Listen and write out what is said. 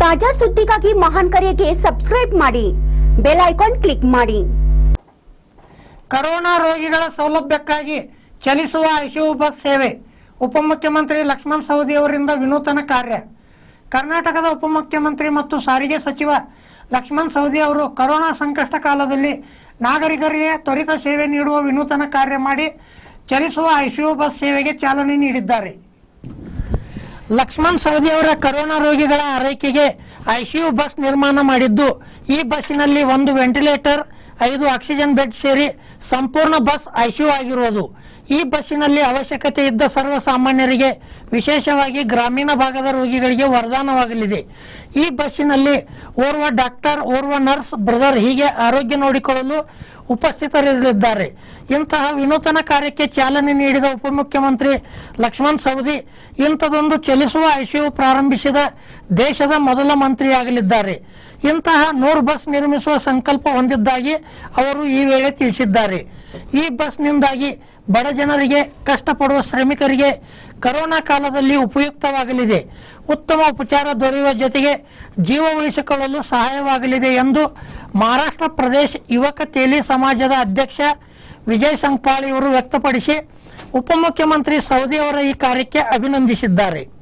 ತಾಜಾ ಸುದ್ದಿಗಾಗಿ ಮಹಾನ್ ಕರೆಗೆ ಸಬ್ಸ್ಕ್ರೈಬ್ ಮಾಡಿ ಬೆಲ್ ಐಕಾನ್ ಕ್ಲಿಕ್ ಮಾಡಿ ಕರೋನಾ ರೋಗಿಗಳ ಸೌಲಭ್ಯಕ್ಕಾಗಿ ಚಲಿಸುವ ಐಸಿಯು ಬಸ್ ಸೇವೆ ಉಪಮುಖ್ಯಮಂತ್ರಿ ಲಕ್ಷ್ಮಣ್ ಸವದಿ ಅವರಿಂದ ವಿನೂತನ ಕಾರ್ಯ ಕರ್ನಾಟಕದ ಉಪಮುಖ್ಯಮಂತ್ರಿ ಮತ್ತು ಸಾರಿಗೆ ಸಚಿವ ಲಕ್ಷ್ಮಣ್ ಸವದಿ ಅವರು ಕರೋನಾ ಸಂಕಷ್ಟ ಕಾಲದಲ್ಲಿ ನಾಗರಿಕರಿಗೆ ತ್ವರಿತ ಸೇವೆ ನೀಡುವ ವಿನೂತನ ಕಾರ್ಯ ಮಾಡಿ ಚಲಿಸುವ ಐಸಿಯು ಬಸ್ ಸೇವೆಗೆ ಚಾಲನೆ ನೀಡಿದ್ದಾರೆ ಲಕ್ಷ್ಮಣ್ ಸವದಿ ಅವರ ಕರೋನಾ ರೋಗಿಗಳ ಆರೈಕೆಗೆ ಐಸಿಯು ಬಸ್ ನಿರ್ಮಾಣ ಮಾಡಿದ್ದು ಈ ಬಸ್ಸಿನಲ್ಲಿ ಒಂದು ವೆಂಟಿಲೇಟರ್ ಐದು ಆಕ್ಸಿಜನ್ ಬೆಡ್ ಸೇರಿ ಸಂಪೂರ್ಣ ಬಸ್ ಐಸಿಯು ಆಗಿರುವುದು ಈ ಬಸ್ಸಿನಲ್ಲಿ ಅವಶ್ಯಕತೆ ಇದ್ದ ಸರ್ವಸಾಮಾನ್ಯರಿಗೆ ವಿಶೇಷವಾಗಿ ಗ್ರಾಮೀಣ ಭಾಗದ ರೋಗಿಗಳಿಗೆ ವರದಾನವಾಗಲಿದೆ ಈ ಬಸ್ಸಿನಲ್ಲಿ ಓರ್ವ ಡಾಕ್ಟರ್ ಓರ್ವ ನರ್ಸ್ ಬ್ರದರ್ ಹೀಗೆ ಆರೋಗ್ಯ ನೋಡಿಕೊಳ್ಳಲು ಉಪಸ್ಥಿತರಿರಲಿದ್ದಾರೆ ಇಂತಹ ವಿನೂತನ ಕಾರ್ಯಕ್ಕೆ ಚಾಲನೆ ನೀಡಿದ ಉಪಮುಖ್ಯಮಂತ್ರಿ ಲಕ್ಷ್ಮಣ್ ಸವದಿ ಇಂಥದೊಂದು ಚಲಿಸುವ ಐಸಿಯು ಪ್ರಾರಂಭಿಸಿದ ದೇಶದ ಮೊದಲ ಮಂತ್ರಿಯಾಗಲಿದ್ದಾರೆ ಇಂತಹ ನೂರು ಬಸ್ ನಿರ್ಮಿಸುವ ಸಂಕಲ್ಪ ಹೊಂದಿದ್ದಾಗಿ ಅವರು ಈ ವೇಳೆ ತಿಳಿಸಿದ್ದಾರೆ ಈ ಬಸ್ನಿಂದಾಗಿ ಬಡ ಜನರಿಗೆ ಕಷ್ಟಪಡುವ ಶ್ರಮಿಕರಿಗೆ ಕರೋನಾ ಕಾಲದಲ್ಲಿ ಉಪಯುಕ್ತವಾಗಲಿದೆ ಉತ್ತಮ ಉಪಚಾರ ದೊರೆಯುವ ಜೊತೆಗೆ ಜೀವ ಉಳಿಸಿಕೊಳ್ಳಲು ಸಹಾಯವಾಗಲಿದೆ ಎಂದು ಮಹಾರಾಷ್ಟ್ರ ಪ್ರದೇಶ್ ಯುವಕ ತೇಲಿ ಸಮಾಜದ ಅಧ್ಯಕ್ಷ ವಿಜಯ್ ಸಂಕ್ಪಾಳಿ ಅವರು ವ್ಯಕ್ತಪಡಿಸಿ ಉಪಮುಖ್ಯಮಂತ್ರಿ ಸೌದಿ ಅವರ ಈ ಕಾರ್ಯಕ್ಕೆ ಅಭಿನಂದಿಸಿದ್ದಾರೆ